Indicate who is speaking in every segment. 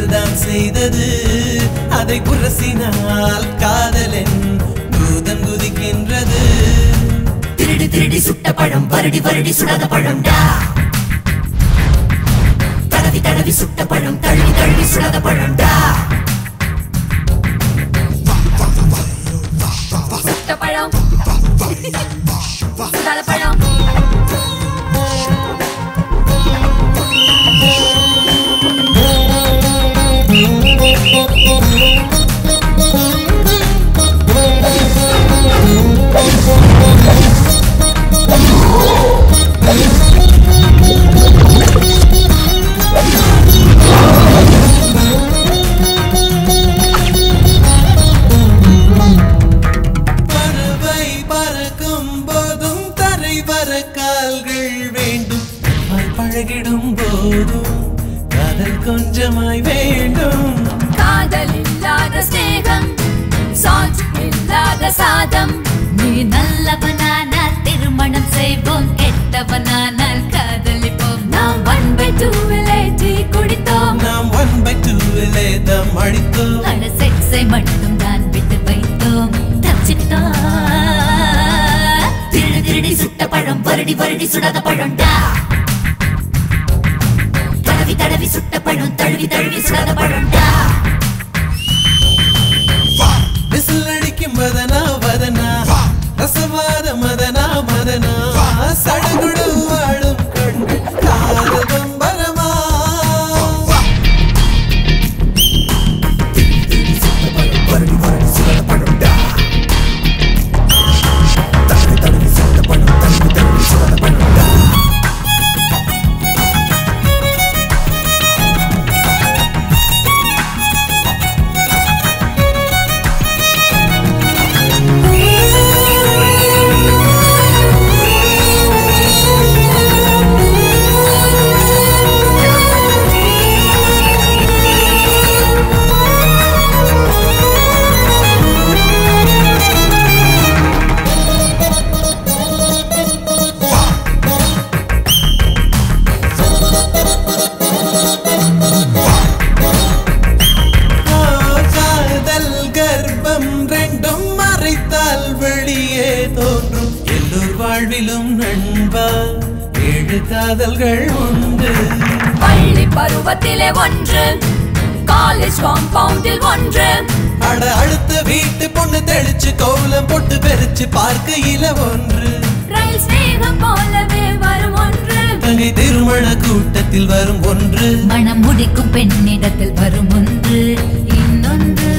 Speaker 1: விளக்கில் தான் செய்தது அதை உரசினால் காதலன் பூதம் குதிக்கின்றது
Speaker 2: திருடி திருடி சுட்ட பழம் வருடி வருடி சுடாத பழம்டா தடவி தடவி சுட்ட பழம் தழுவி தழுவி சுடாத பழம்டா
Speaker 3: சுட்ட பழம் சுடாத பழம்
Speaker 1: பறவை பறக்கும் போதும் தரை வர கால்கள் வேண்டும் வாய் பழகிடும் போதும் காதல் கொஞ்சமாய் வேண்டும்
Speaker 3: காதல் இல்லாத ஸ்நேகம் சாட்சி இல்லாத சாதம்
Speaker 4: நீ நல்லவனானால் திருமணம் செய்வோம் கெட்டவனானால் காதலிப்போம்
Speaker 3: நாம் ஒன் பை டூவில் டீ குடித்தோம்
Speaker 1: நாம் ஒன் பை டூவிலே தம் அடித்தோம்
Speaker 4: அட செக்ஸை மட்டும் தான் விட்டு வைத்தோம் தப்பிச்சிட்டோம்
Speaker 2: திருடி திருடி சுட்ட பழம் வருடி வருடி சுடாத பழம்டா தடவி தடவி சுட்ட பழம் தழுவி தழுவி சுடாத பழம்டா
Speaker 1: விசில் அடிக்கும் மதனா வதனா ரசவாத மதனா மதனா சடுகுடு வாழும் கண்கள் காதல் பம்பரமா ஆ, காதல் கர்ப்பம் ரெண்டும் மறைத்தால் வெளியே தோன்றும் எல்லோர் வாழ்விலும் நண்பா ஏழு காதல்கள் உண்டு
Speaker 3: பள்ளி பருவத்திலே ஒன்று காலேஜ் காம்பவுண்டில் ஒன்று
Speaker 1: அட அடுத்த வீட்டு பொண்ணு தெளிச்சு கோலம் போட்டு பெருச்சு பார்க்கையில ஒன்று
Speaker 3: ரயில் ஸ்நேகம் போலவே வரும் ஒன்று
Speaker 1: தங்கை திருமண கூட்டத்தில் வரும் ஒன்று
Speaker 4: மனம் முடிக்கும் பெண்ணிடத்தில் வரும் ஒன்று இன்னொன்று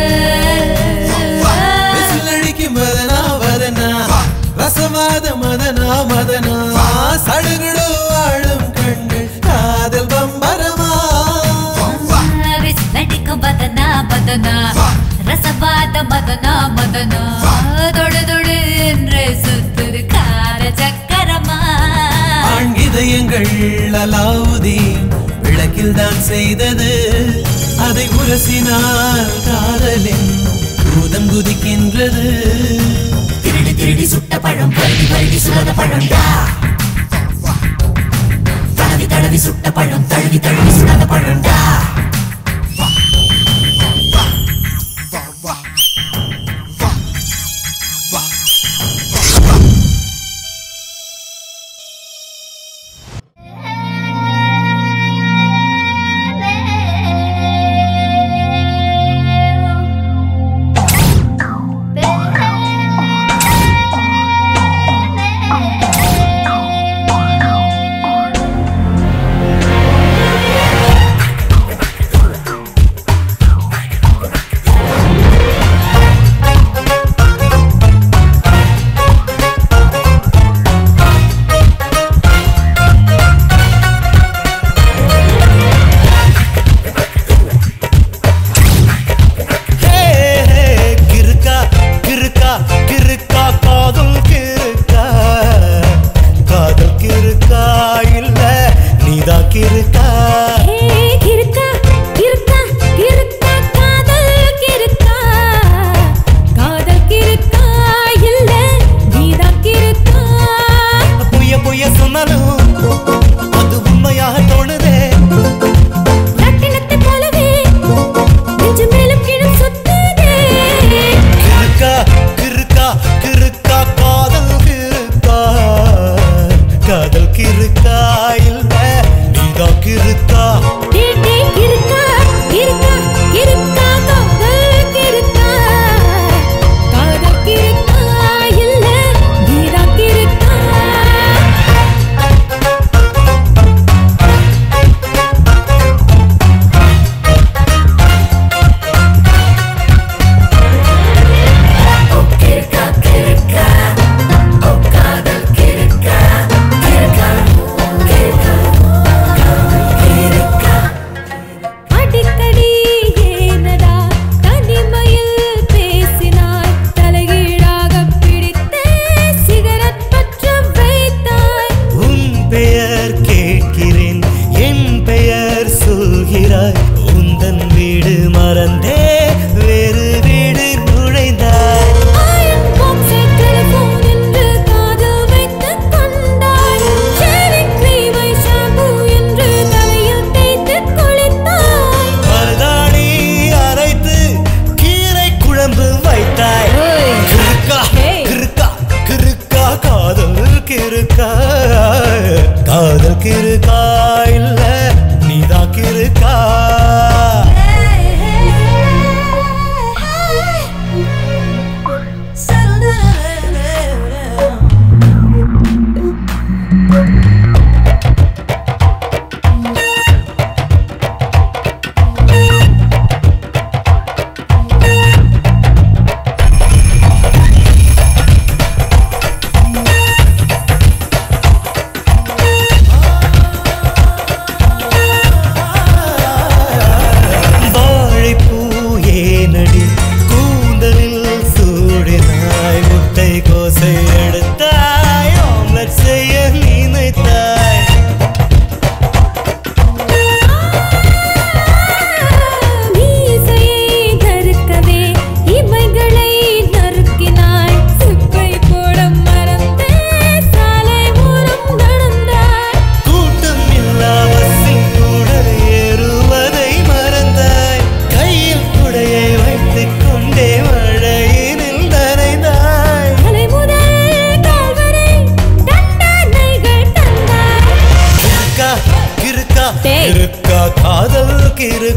Speaker 1: விசில் அடிக்கும் மதனா வதனா ரசவாத மதனா மதனா சடுகுடு வாழும் கண்கள் காதல் பம்பரமா
Speaker 4: நடிக்கும் பதனா பதனா ரசவாத மதனா மதனா தொடு தொடு என்று சுத்துரு கார சக்கரமா
Speaker 1: ஆண் இதயங்கள் அலாவுதீன் விளக்கில் தான் செய்தது அதை உரசினால் காதலின் பூதம் குதிக்கின்றது
Speaker 2: திருடி திருடி சுட்ட பழம் வருடி வருடி சுடாத பழம்டா தடவி தடவி சுட்ட பழம் தழுவி தழுவி சுடாத பழம்டா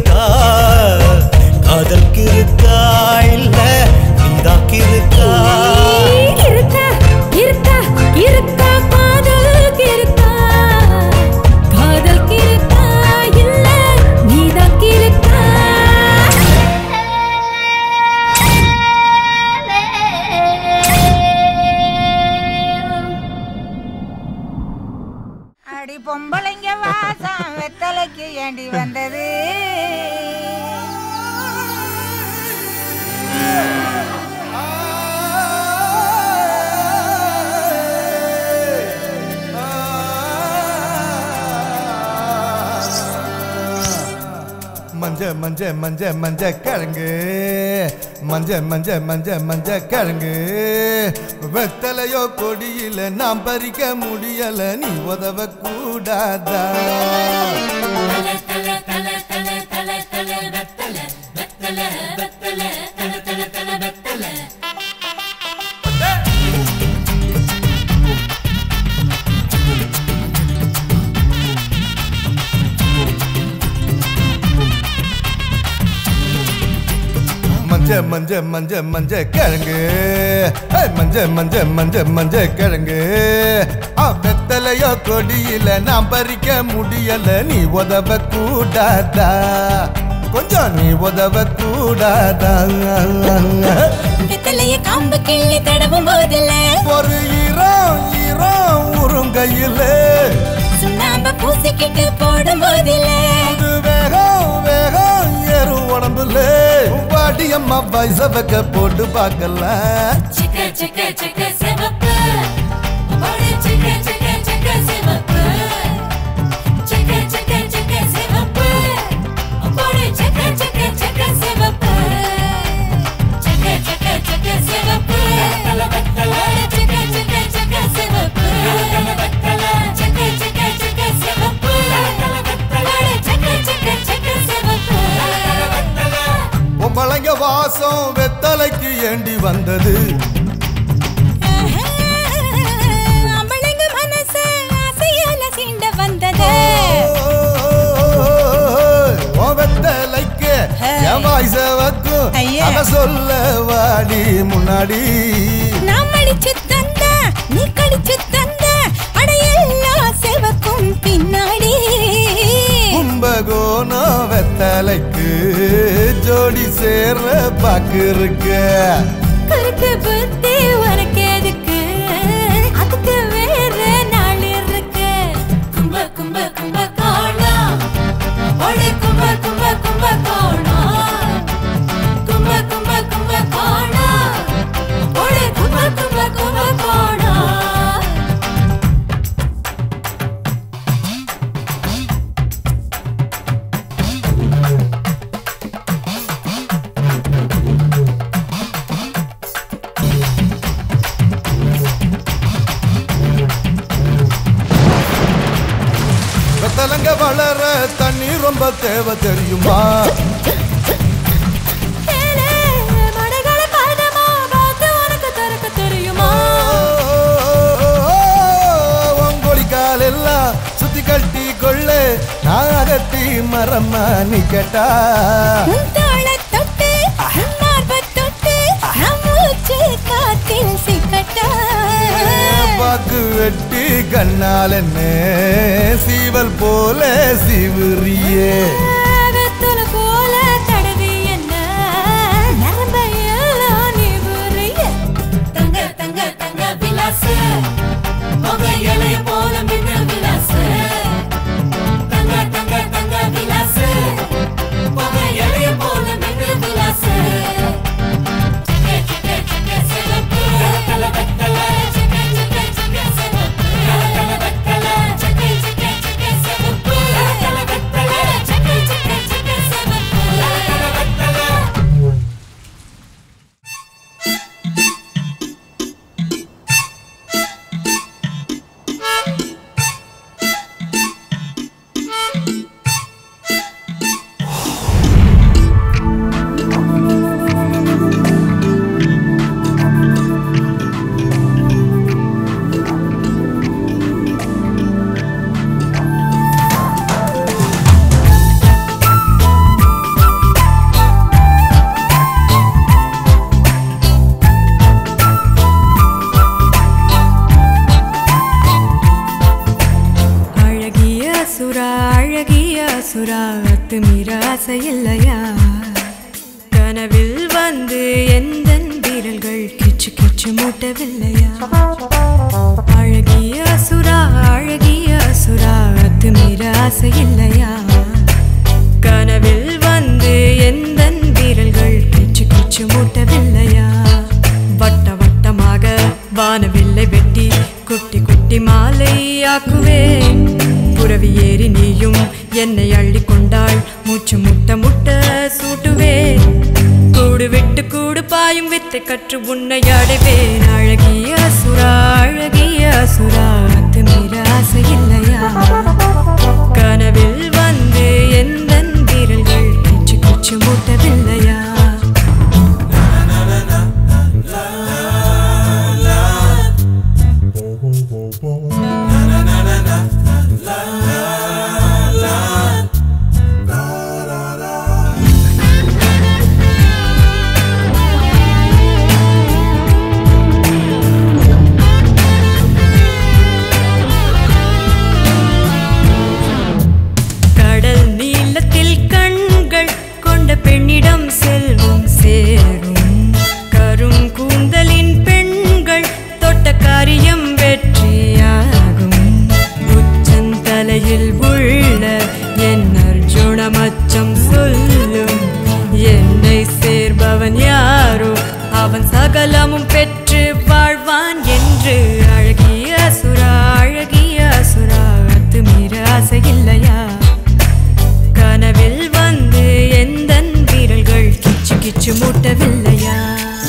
Speaker 1: இருக்கா காதல் இருக்கா இல்ல நீதான் இருக்கா
Speaker 3: இருக்கா இருக்கா இருக்கா காதலுக்கு இருக்கா காதலுக்கு இருக்கா இல்ல நீதான் இருக்கா
Speaker 5: அடி பொம்பளைங்க வாசம் வெத்தலைக்கு ஏண்டி வந்தது
Speaker 6: மஞ்ச மஞ்ச மஞ்ச மஞ்ச கிழங்கு மஞ்ச மஞ்ச மஞ்ச மஞ்ச கிழங்கு வெத்தலையோ கொடியில நாம் பறிக்க முடியல நீ உதவ கூடாதா மஞ்ச மஞ்ச மஞ்ச மஞ்ச கிழங்கு ஏய், மஞ்ச மஞ்ச மஞ்ச மஞ்ச கிழங்கு ஆ, வெத்தலையோ கொடியில நாம் பறிக்க முடியல நீ உதவ கூடாதா கொஞ்சம் நீ உதவ கூடாதா
Speaker 3: வெத்தலைய காம்பு கிள்ளி தடவும் போதில்ல
Speaker 6: ஒரு ஈரம் ஈரம் உருங்கையில
Speaker 3: சுண்ணாம்ப பூசிக்கிட்டு போடும் போதில்ல
Speaker 6: அது வேகம் வேகம் ஏறும் உடம்புல பாடி அம்மா வயச வைக்க போட்டு பார்க்கலாம்
Speaker 3: சிக்க சிக்க சிக்க சிவப்பு போடு சிக்க சிக்க சிக்க சிவப்பு சிக்க சிக்க சிக்க சிவப்பு போடு சிக்க சிக்க சிக்க சிவப்பு சிக்க சிக்க சிக்க சிவப்பு போடு சிக்க சிக்க சிக்க சிவப்பு சிக்க சிக்க சிக்க சிவப்பு போடு சிக்க சிக்க சிக்க சிவப்பு
Speaker 6: பொம்பளைங்க வாசம் வெத்தலைக்கு ஏண்டி வந்தது
Speaker 3: அம்பளைங்க மனசு ஆசையால சீண்ட வந்தது
Speaker 6: ஓ வெத்தலைக்கு என் வாய்ஸ வைக்கும்
Speaker 5: ஐயா.
Speaker 6: அத சொல்ல வாடி முன்னாடி
Speaker 3: நாம் அடிச்சு தந்த நீ கடிச்சு தந்த அடையெல்லாம் செவக்கும் பின்னாடி
Speaker 6: கும்பகோணம் வெத்தலைக்கு ஜோடி சேர பாக்கு இருக்க
Speaker 3: குறுக்கு புத்தி உனக்கு எதுக்கு அதுக்கு வேற நாள் இருக்கு கும்ப கும்ப கும்ப கோணம் ஒளி கும்ப கும்ப கும்ப கோணம் கும்ப கும்ப கும்ப கோணம் ஒளி கும்ப கும்ப கும்ப கோணம்
Speaker 6: வெத்தலங்க வளர தண்ணி ரொம்ப தேவை தெரியுமா
Speaker 3: தேனே, மடைகள பதமா பார்த்து உனக்கு திறக்க தெரியுமா
Speaker 6: உங்கொழி காலெல்லாம் சுத்தி கட்டி கொள்ள நாகத்தி மரமா நீ கேட்டா
Speaker 3: உன் தோளைத் தொட்டு, உன் மார்பைத் தொட்டு, நம் மூச்சு காத்தில் சிக்கட்டா.
Speaker 6: பாக்கு வெட்டி கண்ணால் என்ன சீவல் போல சிவுறியே
Speaker 3: வெத்தலை போல தடவி என்ன, நரம்பையெல்லாம் நீ புரிய. தங்க, தங்க, தங்க விலாசு, உங்க இலைய போல மின்ன விலாசு. தங்க, தங்க, தங்க விலாசு, உங்க இலைய போல மின்ன விலாசு. சிக்க, சிக்க, சிக்க சிவப்பு. வெத்தலை, வெத்தலை. சிக்க, சிக்க, சிக்க சிவப்பு. வெத்தலை, வெத்தலை. சிக்க, சிக்க, சிக்க சிவப்பு. வெத்தலை, வெத்தலை. சிக்க,
Speaker 7: இல்லையா கனவில் வந்து எந்த வீரல்கள் கிச்சு கிச்சு மூட்டவில்லையா அழகிய அசுரா அழகிய அசுரா அத்துமீற ஆசை இல்லையா கனவில் வந்து எந்த வீரல்கள் கிச்சு கிச்சு மூட்டவில்லையா வட்ட வட்டமாக வானவில்லை வெட்டி குட்டி குட்டி மாலை ஆக்குவேன் புறவி ஏறி நீயும் என்னை அள்ளி கொண்டாள் மூச்சு முட்ட முட்ட சூட்டுவேன் கூடு விட்டு கூடு பாயும் வித்தை கற்று உன்னை அடைவேன் அழகிய அசுரா அழகிய அசுரா அத்துமீற ஆசை இல்லையா கனவில் வந்து எந்த வீரல்கள் கிச்சு கிச்சு மூட்டவில்லையா கடல் நீளத்தில் கண்கள் கொண்ட பெண்ணிடம் செல்வம் சேரும் கரும் கூந்தலின் பெண்கள் தொட்ட காரியம் வெற்றியாகும் உச்சந்தலையில் உள்ள என் அர்ஜுன மச்சம் சொல்லும் என்னை சேர்பவன் யாரோ அவன் சகலமும் பெற்று வாழ்வான் என்று அழகிய அசுரா அழகிய அசுரா அத்துமீற ஆசை இல்லையா கனவில் வந்து எந்த வீரல்கள் கிச்சு கிச்சு மூட்டவில்லையா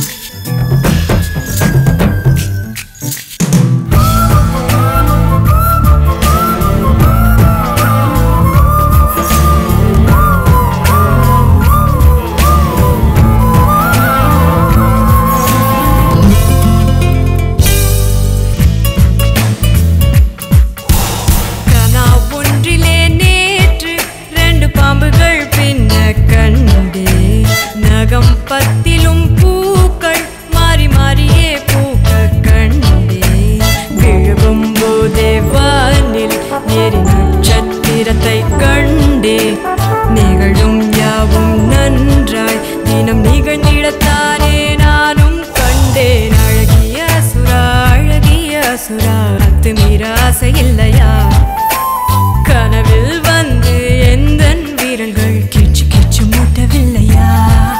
Speaker 7: கனா ஒன்றிலே நேற்று ரெண்டு பாம்புகள் பின்ன கண்டே நகம் பத்திலும் பூக்கள் மாறி மாறியே பூக்க கண்டே விழுகும் போதே வானில் எரி நட்சத்திரத்தை கண்டே நிகழும் யாவும் நன்றாய் தினம் நிகழ்ந்திடத்தானே நானும் கண்டேன் அழகிய சுரா அழகிய சுரா அத்துமீற ஆசை இல்லையா கனவில் வந்து எந்த வீரல்கள் கிச்சு கிச்சு மூட்டவில்லையா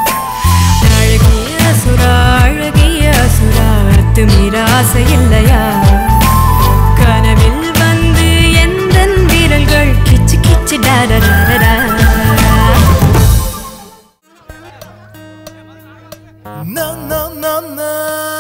Speaker 7: அழகிய சுரா அழகிய சுரா அத்துமீற ஆசை இல்லையா கனவில் வந்து எந்த வீரல்கள் கிச்சு கிச்சு Tata
Speaker 6: Na na na na.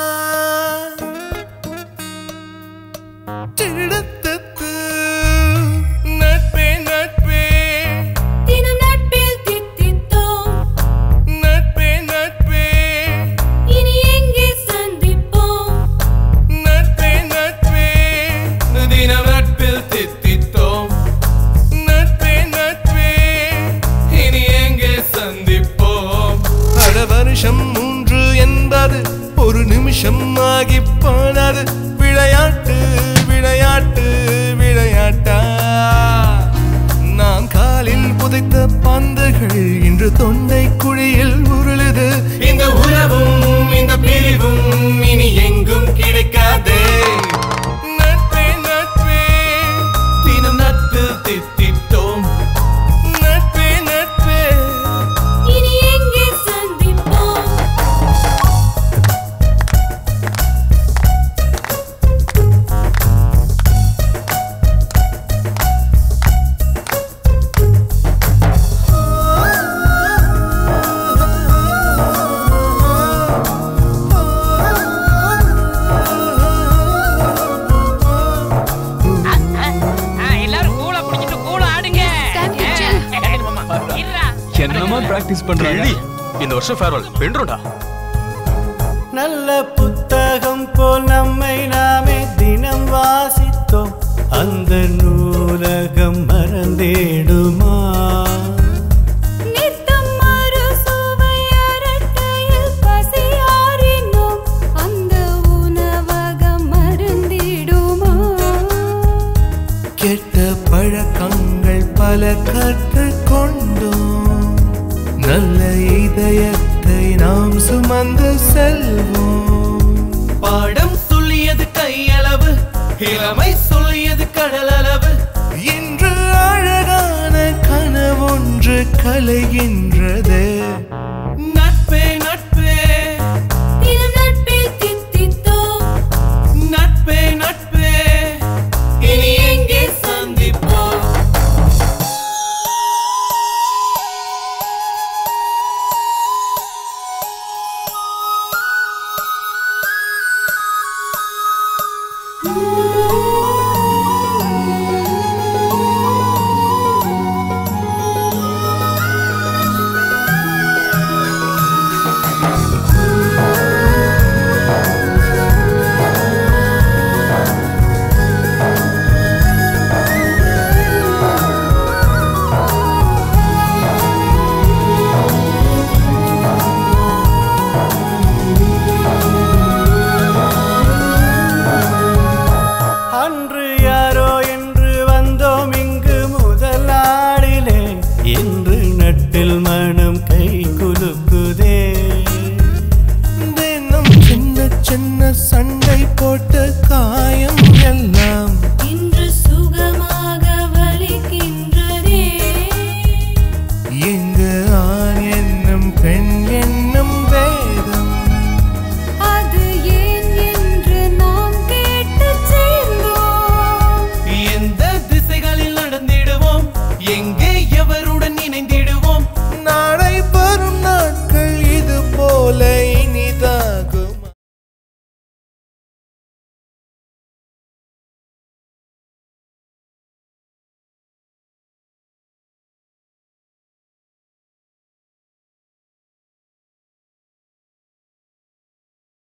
Speaker 6: டிடுடுடுடு. நட்பே நட்பே
Speaker 3: தினம் நட்பில் தித்தித்தோம்
Speaker 6: நட்பே நட்பே
Speaker 3: இனி எங்கே சந்திப்போம்
Speaker 6: நட்பே நட்பே தினம் நட்பில் தித்தித்தோம் நட்பே நட்பே இனி எங்கே சந்திப்போம் அட வருஷம் மூன்று என்பது ஒரு நிமிஷம் ஆகி போனது விளையாட்டு விளையாட்டு விளையாட்டா நான் காலில் புதைத்த பந்துகள் இன்று தொண்டை குழியில் உருளுது இந்த உறவும் இந்த பிரிவும் இனி எங்கும் கிடைக்காதே நட்பே நட்பே தினம் நட்பு தித்தித்தோம் நட்பே நட்பே
Speaker 3: இனி எங்கே சந்திப்போம்
Speaker 8: எல்லாரும் கூல குடிச்சிட்டு கூல ஆடுங்க இருடா.
Speaker 9: என்னமா பிராக்டிஸ் பண்றாங்க
Speaker 10: இந்த வருஷம் ஃபேர்வெல் வென்றுடா
Speaker 1: நல்ல புத்தகம் போல் நம்மை நாமே தினம் வாசித்தோம் அந்த நூலகம் மறந்தேடுமா
Speaker 3: நித்தம் மறு சுவை அரட்டையில் பசியாறினோம் அந்த உணவகம் மருந்திடுமா
Speaker 1: கெட்ட பழக்கங்கள் பல கற்றுக்கொண்டோம் நல்ல நல்ல இதயத்தை நாம் சுமந்து செல்வோம் பாடம் சொல்லியது கையளவு இளமை சொல்லியது கடலளவு இன்று அழகான கனவொன்று கலைகின்றதே